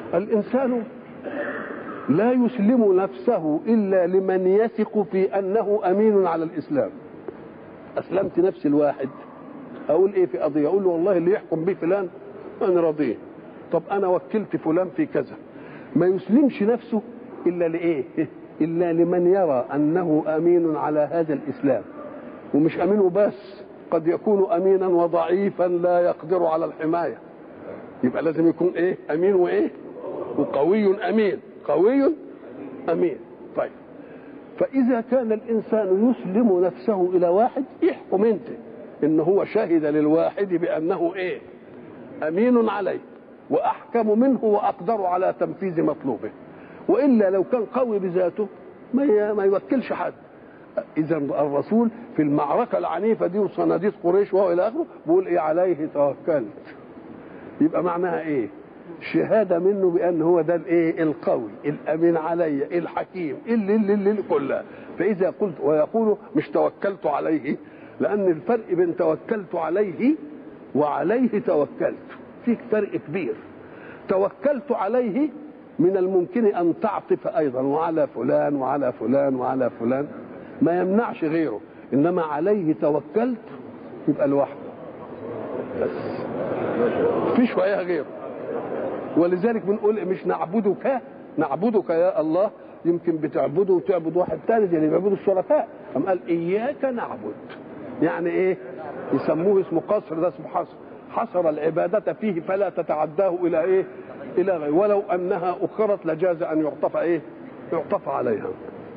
الإنسان لا يسلم نفسه إلا لمن يثق في أنه أمين على الإسلام أسلمت نفسي الواحد أقول إيه في قضية أقول له والله اللي يحكم به فلان أنا راضيه طب أنا وكلت فلان في كذا ما يسلمش نفسه إلا لإيه إلا لمن يرى أنه أمين على هذا الإسلام ومش أمين وبس قد يكون أمينا وضعيفا لا يقدر على الحماية يبقى لازم يكون إيه أمين وإيه وقوي أمين قوي أمين طيب فإذا كان الإنسان يسلم نفسه إلى واحد احكم أنت إن هو شهد للواحد بأنه إيه أمين عليه وأحكم منه وأقدر على تنفيذ مطلوبه وإلا لو كان قوي بذاته ما ما يوكلش حد إذا الرسول في المعركة العنيفة دي وصناديد قريش وهو إلى آخره بيقول إيه عليه توكلت يبقى معناها إيه؟ شهاده منه بان هو ده الايه القوي الامين علي الحكيم اللي اللي اللي كلها فاذا قلت ويقول مش توكلت عليه لان الفرق بين توكلت عليه وعليه توكلت في فرق كبير توكلت عليه من الممكن ان تعطف ايضا وعلى فلان وعلى فلان وعلى فلان ما يمنعش غيره انما عليه توكلت يبقى لوحده بس فيش وياه غيره ولذلك بنقول مش نعبدك نعبدك يا الله يمكن بتعبده وتعبد واحد ثاني زي اللي بيعبدوا الشركاء أم قال إياك نعبد يعني إيه يسموه اسمه قصر ده اسمه حصر حصر العبادة فيه فلا تتعداه إلى إيه إلى غير ولو أنها أخرت لجاز أن يعطف إيه يعطف عليها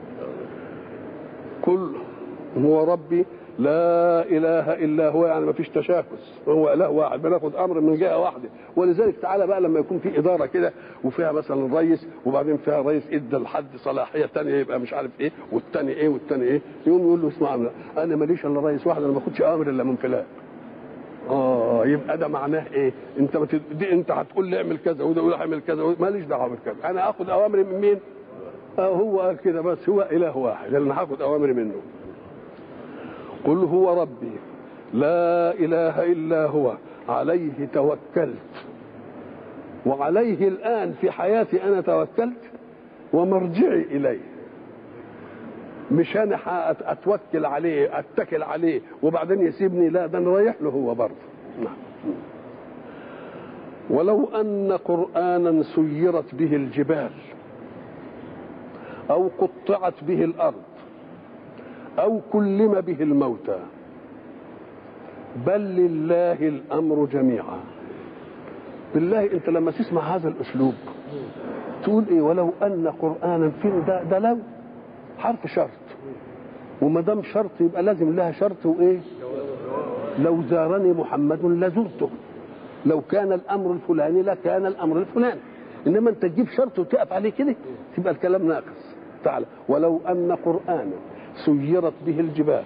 قل هو ربي لا اله الا هو يعني ما فيش تشاكس هو اله واحد بناخد امر من جهه واحده ولذلك تعالى بقى لما يكون في اداره كده وفيها مثلا رئيس وبعدين فيها رئيس ادى لحد صلاحيه ثانيه يبقى مش عارف ايه والثاني ايه والثاني ايه يقوم يقول له اسمع انا ماليش الا رئيس واحد انا ما باخدش اوامر الا من فلان اه يبقى ده معناه ايه؟ انت ما دي انت هتقول لي اعمل كذا وده يقول اعمل كذا ماليش دعوه بالكذا انا اخد اوامري من مين؟ آه هو قال كده بس هو اله واحد اللي انا هاخد اوامري منه قل هو ربي لا اله الا هو عليه توكلت وعليه الان في حياتي انا توكلت ومرجعي اليه مش انا اتوكل عليه اتكل عليه وبعدين يسيبني لا ده انا رايح له هو برضه نعم ولو ان قرانا سيرت به الجبال او قطعت به الارض أو كلم به الموتى بل لله الأمر جميعا بالله أنت لما تسمع هذا الأسلوب تقول إيه ولو أن قرآنا فين ده ده لو حرف شرط وما دام شرط يبقى لازم لها شرط وإيه لو زارني محمد لزرته لو كان الأمر الفلاني لكان الأمر الفلاني إنما أنت تجيب شرط وتقف عليه كده تبقى الكلام ناقص تعالى ولو أن قرآنا سيرت به الجبال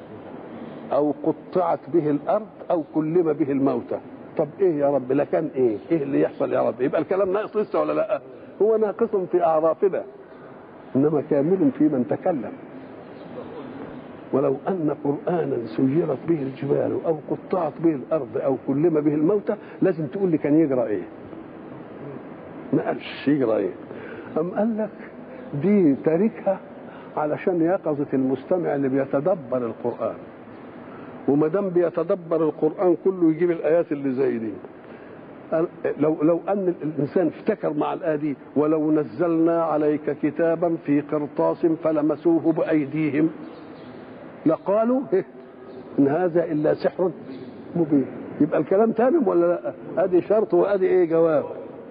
او قطعت به الارض او كلم به الموتى طب ايه يا رب لكان ايه ايه اللي يحصل يا رب يبقى الكلام ناقص لسه ولا لا هو ناقص في اعرافنا انما كامل في من تكلم ولو ان قرانا سيرت به الجبال او قطعت به الارض او كلم به الموتى لازم تقول لي كان يجرى ايه ما قالش يجرى ايه ام قال لك دي تاركها علشان يقظة المستمع اللي بيتدبر القرآن وما دام بيتدبر القرآن كله يجيب الآيات اللي زي دي لو لو أن الإنسان افتكر مع الآية دي ولو نزلنا عليك كتابا في قرطاس فلمسوه بأيديهم لقالوا إيه إن هذا إلا سحر مبين يبقى الكلام تمام ولا لا؟ أدي شرط وأدي إيه جواب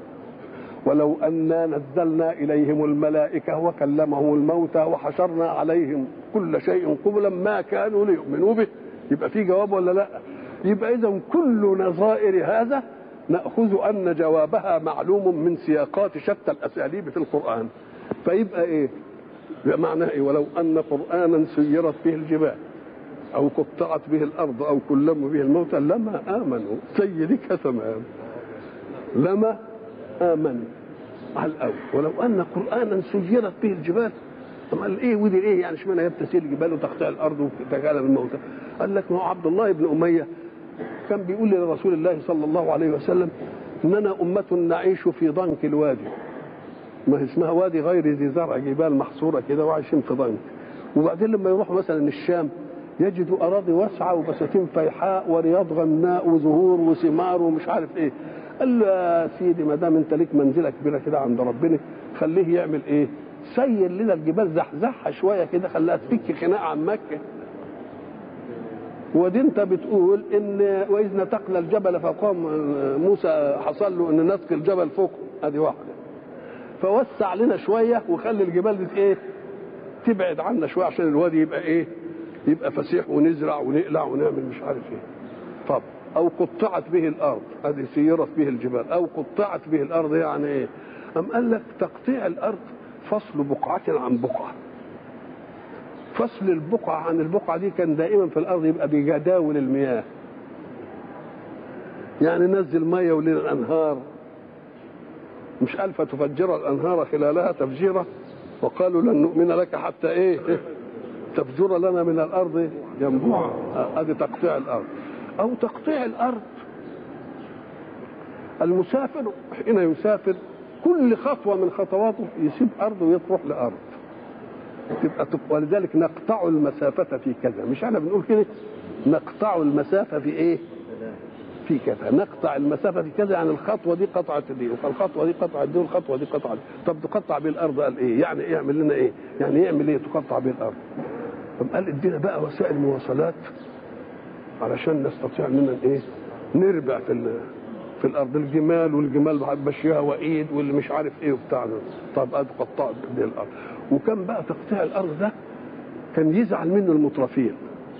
ولو أنا نزلنا إليهم الملائكة وكلمهم الموتى وحشرنا عليهم كل شيء قبلا ما كانوا ليؤمنوا به يبقى في جواب ولا لا يبقى إذا كل نظائر هذا نأخذ أن جوابها معلوم من سياقات شتى الأساليب في القرآن فيبقى إيه معناه إيه ولو أن قرآنا سيرت به الجبال أو قطعت به الأرض أو كلموا به الموتى لما آمنوا سيدك تمام لما آمنوا على الأول ولو أن قرآنا سيرت به الجبال طب قال إيه ودي إيه يعني اشمعنى هي بتسير الجبال وتقطع الأرض وتكالب الموتى قال لك ما هو عبد الله بن أمية كان بيقول لرسول الله صلى الله عليه وسلم اننا امه نعيش في ضنك الوادي ما هي اسمها وادي غير ذي زرع جبال محصوره كده وعايشين في ضنك وبعدين لما يروحوا مثلا الشام يجدوا اراضي واسعه وبساتين فيحاء ورياض غناء وزهور وثمار ومش عارف ايه قال له يا سيدي ما دام انت ليك منزله كبيره كده عند ربنا خليه يعمل ايه سير لنا الجبال زحزحها شويه كده خليها تفك خناق عن مكه ودي انت بتقول ان واذ نتقنا الجبل فقام موسى حصل له ان نسق الجبل فوق ادي واحده فوسع لنا شويه وخلي الجبال دي ايه تبعد عنا شويه عشان الوادي يبقى ايه يبقى فسيح ونزرع ونقلع ونعمل مش عارف ايه طب او قطعت به الارض ادي سيرت به الجبال او قطعت به الارض يعني ايه ام قال لك تقطيع الارض فصل بقعه عن بقعه فصل البقعة عن البقعة دي كان دائما في الأرض يبقى بجداول المياه يعني نزل مية ولنا الأنهار مش ألف تفجر الأنهار خلالها تفجيرا وقالوا لن نؤمن لك حتى إيه تفجر لنا من الأرض ينبوعا هذه تقطيع الأرض أو تقطيع الأرض المسافر حين يسافر كل خطوة من خطواته يسيب أرضه ويروح لأرض تبقى ولذلك نقطع المسافة في كذا مش احنا بنقول كده نقطع المسافة في ايه في كذا نقطع المسافة في كذا يعني الخطوة دي قطعت دي والخطوة دي قطعت دي والخطوة دي قطعت دي طب تقطع بيه الأرض قال ايه يعني ايه يعمل لنا ايه يعني يعمل ايه تقطع بيه الأرض طب قال ادينا بقى وسائل مواصلات علشان نستطيع اننا ايه نربع في في الارض الجمال والجمال ماشيها وايد واللي مش عارف ايه وبتاع طب ادي قطعت دي الارض وكان بقى تقطيع الارض ده كان يزعل منه المترفين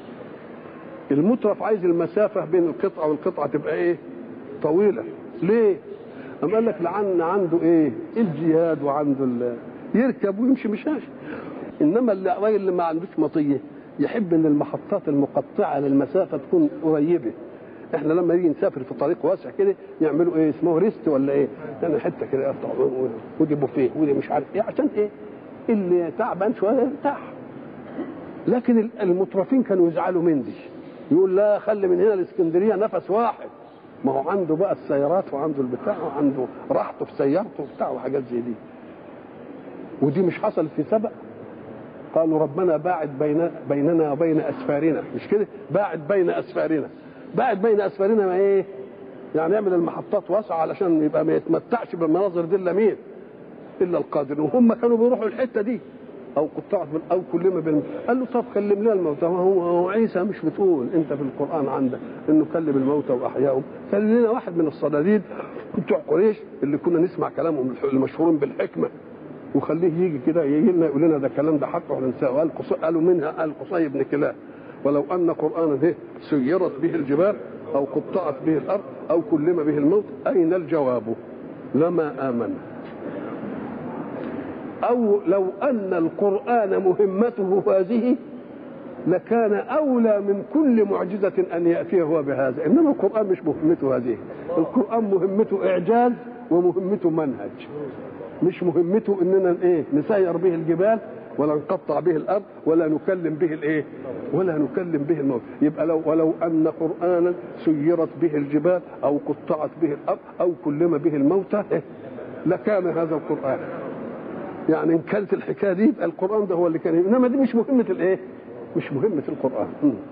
المترف عايز المسافه بين القطعه والقطعه تبقى ايه طويله ليه أم قال لك لعن عنده ايه الجهاد وعنده ال... يركب ويمشي مشاش انما الراجل اللي ما عندوش مطيه يحب ان المحطات المقطعه للمسافه تكون قريبه احنا لما نيجي نسافر في طريق واسع كده يعملوا ايه اسمه ريست ولا ايه يعني حته كده يقطع ودي بوفيه ودي مش عارف ايه عشان ايه اللي تعبان شويه يرتاح لكن المترفين كانوا يزعلوا من دي يقول لا خلي من هنا الاسكندريه نفس واحد ما هو عنده بقى السيارات وعنده البتاع وعنده راحته في سيارته وبتاع وحاجات زي دي ودي مش حصل في سبق قالوا ربنا باعد بين بيننا وبين اسفارنا مش كده باعد بين اسفارنا باعد بين اسفارنا ما ايه يعني يعمل المحطات واسعه علشان يبقى ما يتمتعش بالمناظر دي الا مين الا القادر وهم كانوا بيروحوا الحته دي او قطعت من او كلمه بال قال له طب كلم لنا الموتى هو هو عيسى مش بتقول انت في القران عندك انه كلم الموتى واحياهم كلم لنا واحد من الصناديد بتوع قريش اللي كنا نسمع كلامهم المشهورين بالحكمه وخليه يجي كده يجي لنا يقول لنا ده الكلام ده حق واحنا ننساه قال قالوا منها قال قصي بن كلاب ولو ان قرانا ده سيرت به الجبال او قطعت به الارض او كلم به الموت اين الجواب لما امن أو لو أن القرآن مهمته هذه لكان أولى من كل معجزة أن يأتي هو بهذا إنما القرآن مش مهمته هذه القرآن مهمته إعجاز ومهمته منهج مش مهمته إننا إيه نسير به الجبال ولا نقطع به الأرض ولا نكلم به الإيه ولا نكلم به الموت يبقى لو ولو أن قرآنا سيرت به الجبال أو قطعت به الأرض أو كلم به الموتى إيه؟ لكان هذا القرآن يعني ان كانت الحكايه دي يبقى القران ده هو اللي كان انما دي مش مهمه الايه؟ مش مهمه القران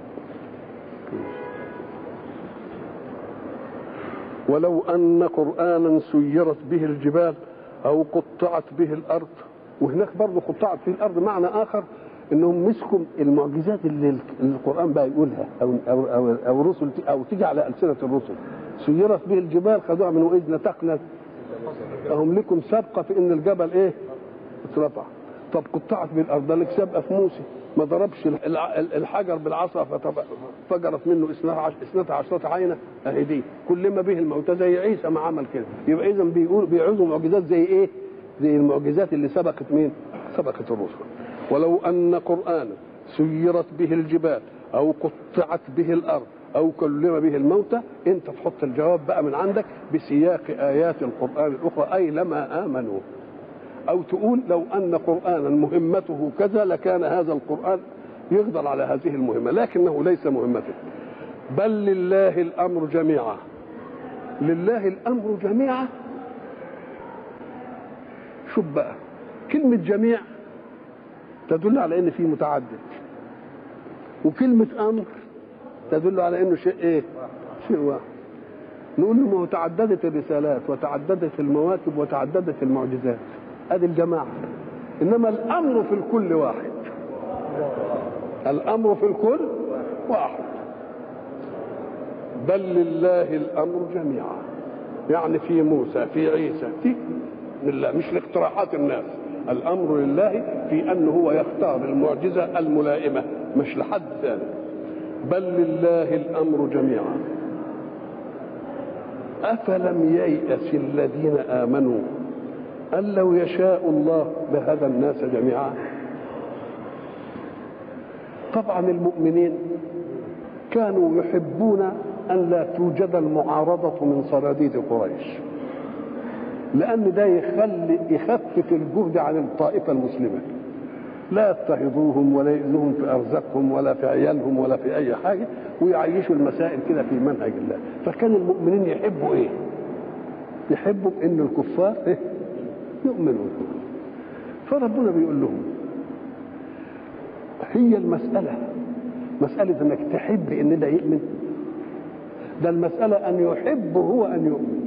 ولو ان قرانا سيرت به الجبال او قطعت به الارض وهناك برضه قطعت في الارض معنى اخر انهم مسكوا المعجزات اللي القران بقى يقولها او او او, أو الرسل او تيجي على السنه الرسل سيرت به الجبال خدوها من واذ نتقنا فهم لكم سابقه في ان الجبل ايه؟ اترفع طب قطعت بالارض ده لك سابقه في موسى ما ضربش الحجر بالعصا فجرت منه اثنتا عشرة عينه اهي دي كل ما به الموتى زي عيسى ما عمل كده يبقى اذا بيقول بيعوزوا معجزات زي ايه؟ زي المعجزات اللي سبقت مين؟ سبقت الرسل ولو ان قرانا سيرت به الجبال او قطعت به الارض او كلم به الموتى انت تحط الجواب بقى من عندك بسياق ايات القران الاخرى اي لما امنوا او تقول لو ان قرانا مهمته كذا لكان هذا القران يقدر على هذه المهمه لكنه ليس مهمته بل لله الامر جميعا لله الامر جميعا شوف بقى كلمه جميع تدل على ان في متعدد وكلمه امر تدل على انه شيء ايه شيء واحد نقول له ما هو تعددت الرسالات وتعددت المواكب وتعددت المعجزات ادي الجماعه انما الامر في الكل واحد الامر في الكل واحد بل لله الامر جميعا يعني في موسى في عيسى في لله مش لاقتراحات الناس الامر لله في انه هو يختار المعجزه الملائمه مش لحد ثاني بل لله الامر جميعا افلم ييأس الذين امنوا ان لو يشاء الله لهدى الناس جميعا طبعا المؤمنين كانوا يحبون ان لا توجد المعارضه من صناديد قريش لان ده يخلي يخفف الجهد عن الطائفه المسلمه لا يضطهدوهم ولا يؤذوهم في ارزاقهم ولا في عيالهم ولا في اي حاجه ويعيشوا المسائل كده في منهج الله فكان المؤمنين يحبوا ايه يحبوا ان الكفار إيه؟ يؤمنوا فربنا بيقول لهم هي المساله مساله انك تحب ان ده يؤمن ده المساله ان يحب هو ان يؤمن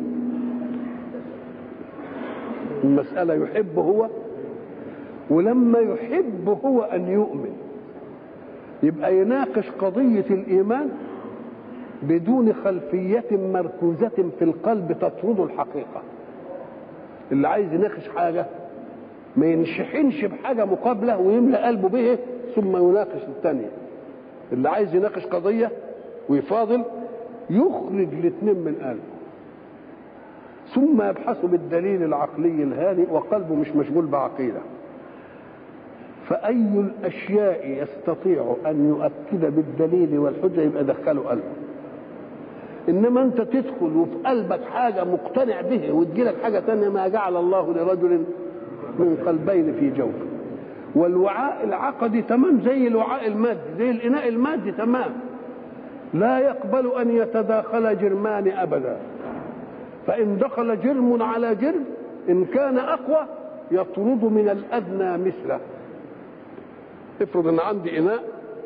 المساله يحب هو ولما يحب هو ان يؤمن يبقى يناقش قضيه الايمان بدون خلفيه مركوزه في القلب تطرد الحقيقه اللي عايز يناقش حاجه ما ينشحنش بحاجه مقابله ويملا قلبه به ثم يناقش الثانيه اللي عايز يناقش قضيه ويفاضل يخرج الاثنين من قلبه ثم يبحث بالدليل العقلي الهادئ وقلبه مش مشغول بعقيده فأي الأشياء يستطيع أن يؤكد بالدليل والحجة يبقى دخله قلبه إنما أنت تدخل وفي قلبك حاجة مقتنع به وتجيلك حاجة تانية ما جعل الله لرجل من قلبين في جوفه والوعاء العقدي تمام زي الوعاء المادي زي الإناء المادي تمام لا يقبل أن يتداخل جرمان أبدا فإن دخل جرم على جرم إن كان أقوى يطرد من الأدنى مثله افرض ان عندي اناء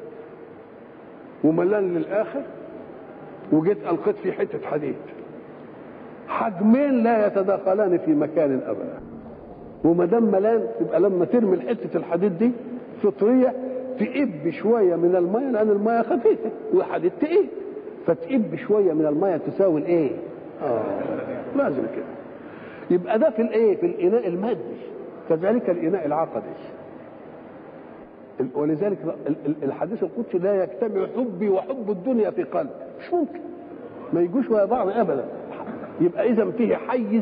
وملان للاخر وجيت القيت فيه حته حديد حجمين لا يتداخلان في مكان ابدا وما دام ملان يبقى لما ترمي حته الحديد دي فطريه تئب شويه من الميه لان الميه خفيفه والحديد تقيل فتئب شويه من الميه تساوي الايه؟ اه لازم كده يبقى ده في الايه؟ في الاناء المادي كذلك الاناء العقدي ولذلك الحديث القدسي لا يجتمع حبي وحب الدنيا في قلب مش ممكن ما يجوش ويا بعض ابدا يبقى اذا فيه حيز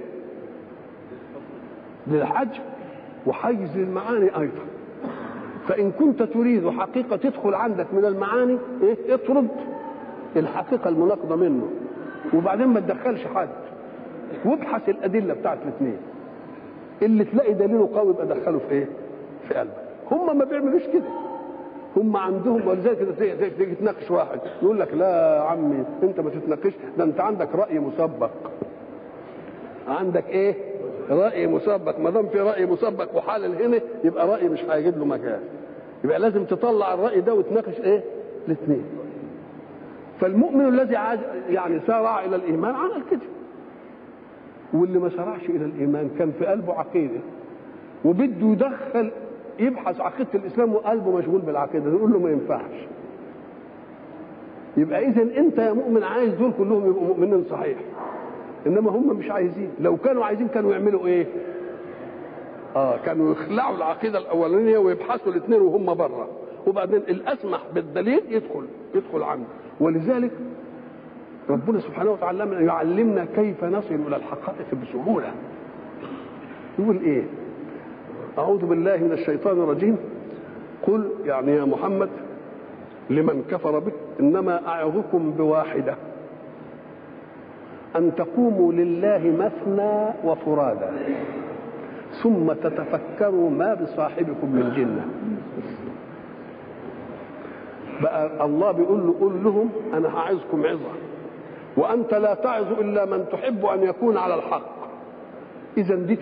للحج وحيز للمعاني ايضا فان كنت تريد حقيقه تدخل عندك من المعاني ايه اطرد الحقيقه المناقضه منه وبعدين ما تدخلش حد وابحث الادله بتاعت الاثنين اللي تلاقي دليله قوي يبقى دخله في ايه في قلبك هم ما بيعملوش كده هم عندهم ولذلك كده تيجي تناقش واحد يقول لك لا يا عمي انت ما تتناقش ده انت عندك راي مسبق عندك ايه راي مسبق ما دام في راي مسبق وحالل هنا يبقى راي مش هيجيب له مكان يبقى لازم تطلع الراي ده وتناقش ايه الاثنين فالمؤمن الذي عاد يعني سارع الى الايمان عمل كده واللي ما سارعش الى الايمان كان في قلبه عقيده وبده يدخل يبحث عقيده الاسلام وقلبه مشغول بالعقيده نقول له ما ينفعش يبقى اذا انت يا مؤمن عايز دول كلهم يبقوا مؤمنين صحيح انما هم مش عايزين لو كانوا عايزين كانوا يعملوا ايه اه كانوا يخلعوا العقيده الاولانيه ويبحثوا الاثنين وهم بره وبعدين الاسمح بالدليل يدخل يدخل عنه ولذلك ربنا سبحانه وتعالى يعلمنا كيف نصل الى الحقائق بسهوله يقول ايه أعوذ بالله من الشيطان الرجيم قل يعني يا محمد لمن كفر بك إنما أعظكم بواحدة أن تقوموا لله مثنى وفرادا ثم تتفكروا ما بصاحبكم من جنة بقى الله بيقول له قل لهم أنا هعظكم عظة وانت لا تعظ الا من تحب ان يكون على الحق اذا دي